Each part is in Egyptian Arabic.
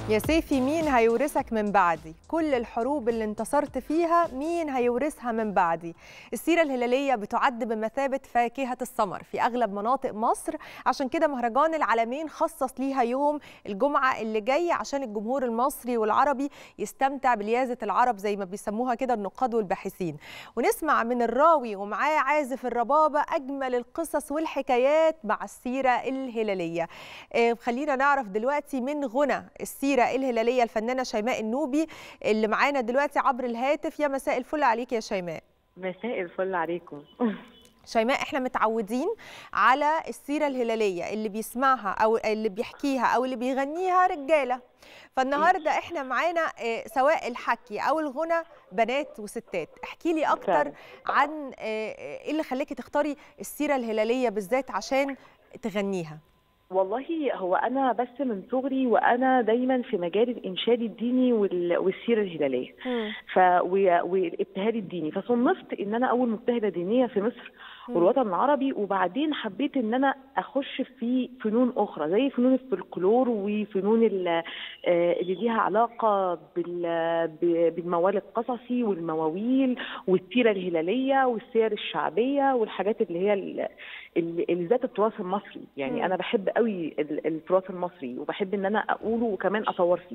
يا سيفي مين هيورثك من بعدي كل الحروب اللي انتصرت فيها مين هيورثها من بعدي السيرة الهلالية بتعد بمثابة فاكهة السمر في أغلب مناطق مصر عشان كده مهرجان العالمين خصص ليها يوم الجمعة اللي جاي عشان الجمهور المصري والعربي يستمتع بلياذة العرب زي ما بيسموها كده النقاد والباحثين ونسمع من الراوي ومعاه عازف الربابة أجمل القصص والحكايات مع السيرة الهلالية آه، خلينا نعرف دلوقتي من غنى السيرة الهلالية الفنانة شيماء النوبي اللي معانا دلوقتي عبر الهاتف يا مساء الفل عليك يا شيماء مساء الفل عليكم شيماء احنا متعودين على السيرة الهلالية اللي بيسمعها او اللي بيحكيها او اللي بيغنيها رجالة فالنهارده احنا معانا آه، سواء الحكي او الغنى بنات وستات احكي لي اكتر فعلا. عن آه، ايه اللي خلاكي تختاري السيرة الهلالية بالذات عشان تغنيها والله هو انا بس من صغري وانا دايما في مجال الانشاد الديني وال- والسيره الهلاليه ف و- والابتهال الديني فصنفت ان انا اول مبتهله دينيه في مصر والوطن العربي وبعدين حبيت ان انا اخش في فنون اخرى زي فنون الفلكلور وفنون ال- آه، اللي ليها علاقه بال- ب- بالموال القصصي والمواويل والسيره الهلاليه والسير الشعبيه والحاجات اللي هي ال- ال- اللي ذات التراث المصري يعني مم. انا بحب قوي ال- التراث المصري وبحب ان انا اقوله وكمان اصور فيه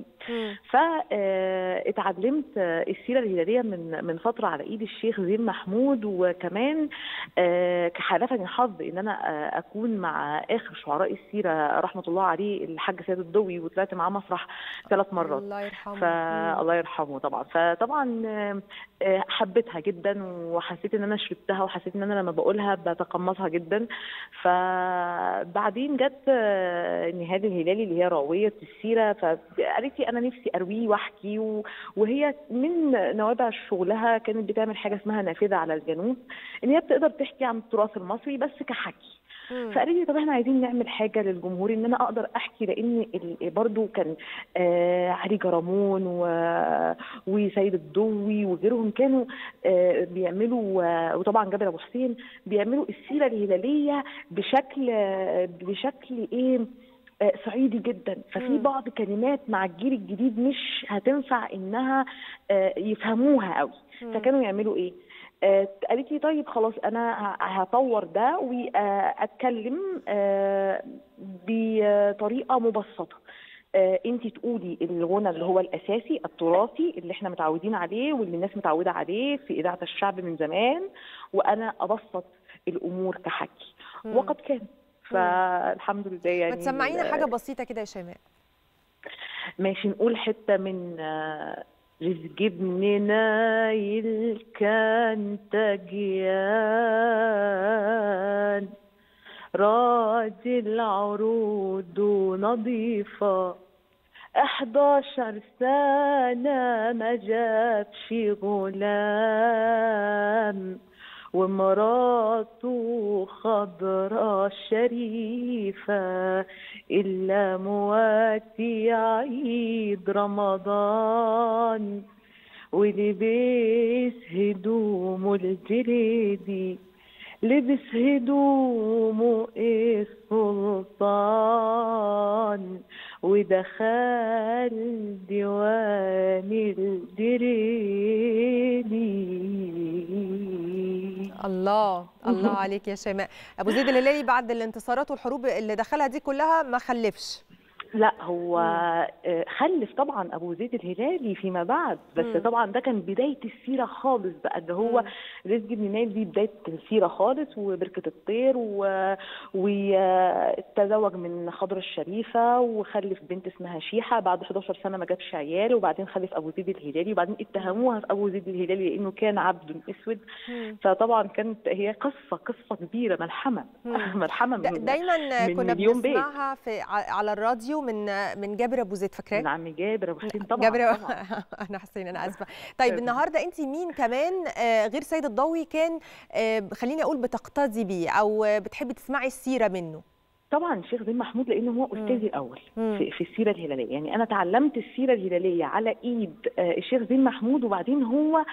فاتعلمت السيره الهلاليه من من فتره على ايد الشيخ زين محمود وكمان آه، حالفني الحظ ان انا آه، اكون مع اخر شعراء السيره رحمه الله عليه الحاج سيد الضوي وطلعت معاه مسرح ثلاث مرات الله يرحمه مم. فالله يرحمه طبعا فطبعا آه، آه، حبيتها جدا وحسيت ان انا شربتها وحسيت ان انا لما بقولها بتقمصها جدا فبعدين جت آه، نهاد الهلالي اللي هي راويه السيره فقالت لي انا نفسي ارويه واحكي و- وهي من نوابع شغلها كانت بتعمل حاجه اسمها نافذه على الجنوب ان هي بتقدر تحكي عن التراث المصري بس كحكي مم. فقالت لي طب احنا عايزين نعمل حاجه للجمهور ان انا اقدر احكي لان ال- برضو كان آه علي جرامون و- وسيد الضوي وغيرهم كانوا آه بيعملوا آه وطبعا جابر ابو حسين بيعملوا السيره الهلاليه بشكل آه بشكل ايه آه، صعيدي جدا ففي مم. بعض كلمات مع الجيل الجديد مش هتنفع انها آه، يفهموها قوي مم. فكانوا يعملوا ايه آه، قالت لي طيب خلاص انا ه- هطور ده واتكلم بطريقه مبسطه انت تقولي الغنى اللي هو الاساسي التراثي اللي احنا متعودين عليه واللي الناس متعوده عليه في اذاعه الشعب من زمان وانا ابسط الامور كحكي مم. وقد كان فالحمد لله يعني ما تسمعينا حاجة بسيطة كده يا شيماء ماشي نقول حتة من آه، رزق ابن نايل كان تجيان راجل عروض نظيفة احداشر سنة ما جابش غلام ومراته خضرة شريفة إلا مواتي عيد رمضان ولبس هدومه الجريدي لبس هدومه السلطان ودخل ديوان الدريدي الله الله عليك يا شيماء ابو زيد الهلالي بعد الانتصارات والحروب اللي دخلها دي كلها ما خلفش لا هو آه، خلف طبعا ابو زيد الهلالي فيما بعد بس مم. طبعا ده كان بدايه السيره خالص بقى اللي هو مم. رزق بن نايل دي بدايه السيره خالص وبركه الطير وتزوج من خضرة الشريفه وخلف بنت اسمها شيحه بعد 11 سنه ما جابش عيال وبعدين خلف ابو زيد الهلالي وبعدين اتهموها في ابو زيد الهلالي لانه كان عبد اسود مم. فطبعا كانت هي قصه قصه كبيره ملحمه مم. ملحمه دا- من دايما من كنا مليون بيت. بنسمعها في ع- على الراديو من من جابر ابو زيد فاكراه من عم جابر ابو حسين طبعا جابر طبعا انا حسين انا اسفه طيب طيب. النهارده انت مين كمان آه، غير سيد الضوي كان آه، خليني اقول بتقتدي بيه او آه، بتحبي تسمعي السيره منه طبعا الشيخ زين محمود لانه هو مم. استاذي الاول مم. في, في السيره الهلاليه يعني انا تعلمت السيره الهلاليه على ايد آه، الشيخ زين محمود وبعدين هو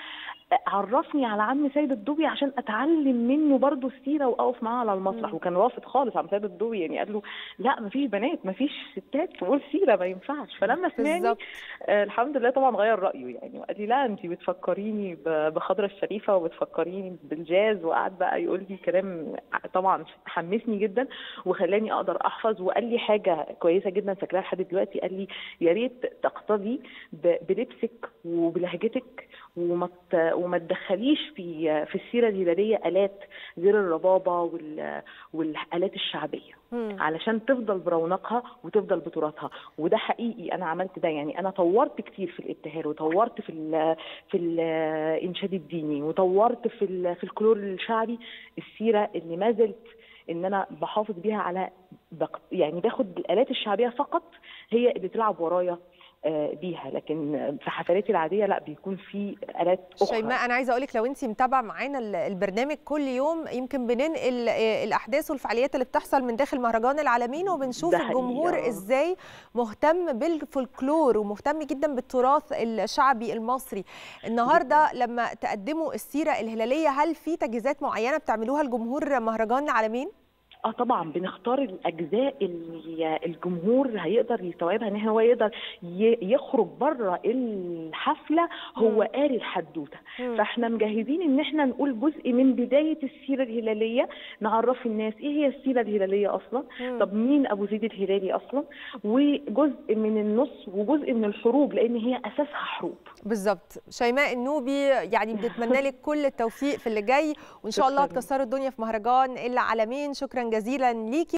عرفني على عم سيد الدوبي عشان اتعلم منه برضو السيره واقف معاه على المسرح مم. وكان رافض خالص عم سيد الدوبي يعني قال له لا مفيش بنات مفيش ستات تقول سيره ما ينفعش فلما سمعني بالظبط آه، الحمد لله طبعا غير رايه يعني وقال لي لا انت بتفكريني ب- بخضرة الشريفه وبتفكريني بالجاز وقعد بقى يقول لي كلام طبعا حمسني جدا وخلاني اقدر احفظ وقال لي حاجه كويسه جدا فاكراها لحد دلوقتي قال لي يا ريت تقتدي ب- بلبسك وبلهجتك وما ت- وما تدخليش في في السيره الهلاليه الات غير الربابه وال- والالات الشعبيه مم. علشان تفضل برونقها وتفضل بتراثها وده حقيقي انا عملت ده يعني انا طورت كتير في الابتهال وطورت في ال في الانشاد الديني وطورت في ال- في الكلور الشعبي السيره اللي ما زلت ان انا بحافظ بيها على بق- يعني باخد الالات الشعبيه فقط هي اللي تلعب ورايا آه، بيها لكن في حفلاتي العاديه لا بيكون في الات اخرى شيماء انا عايزه اقول لك لو انت متابعه معانا ال- البرنامج كل يوم يمكن بننقل آه، الاحداث والفعاليات اللي بتحصل من داخل مهرجان العالمين وبنشوف ده حقيقي، الجمهور آه. ازاي مهتم بالفولكلور ومهتم جدا بالتراث الشعبي المصري النهارده لما تقدموا السيره الهلاليه هل في تجهيزات معينه بتعملوها لجمهور مهرجان العالمين اه طبعا بنختار الاجزاء اللي الجمهور هيقدر يستوعبها ان هو يقدر ي- يخرج بره الحفله هو مم. قاري الحدوته مم. فاحنا مجهزين ان احنا نقول جزء من بدايه السيره الهلاليه نعرف الناس ايه هي السيره الهلاليه اصلا مم. طب مين ابو زيد الهلالي اصلا وجزء من النص وجزء من الحروب لان هي اساسها حروب بالظبط شيماء النوبي يعني بنتمنى لك كل التوفيق في اللي جاي وان شاء الله شكراً. تكسروا الدنيا في مهرجان العالمين شكرا جزيلا ليكي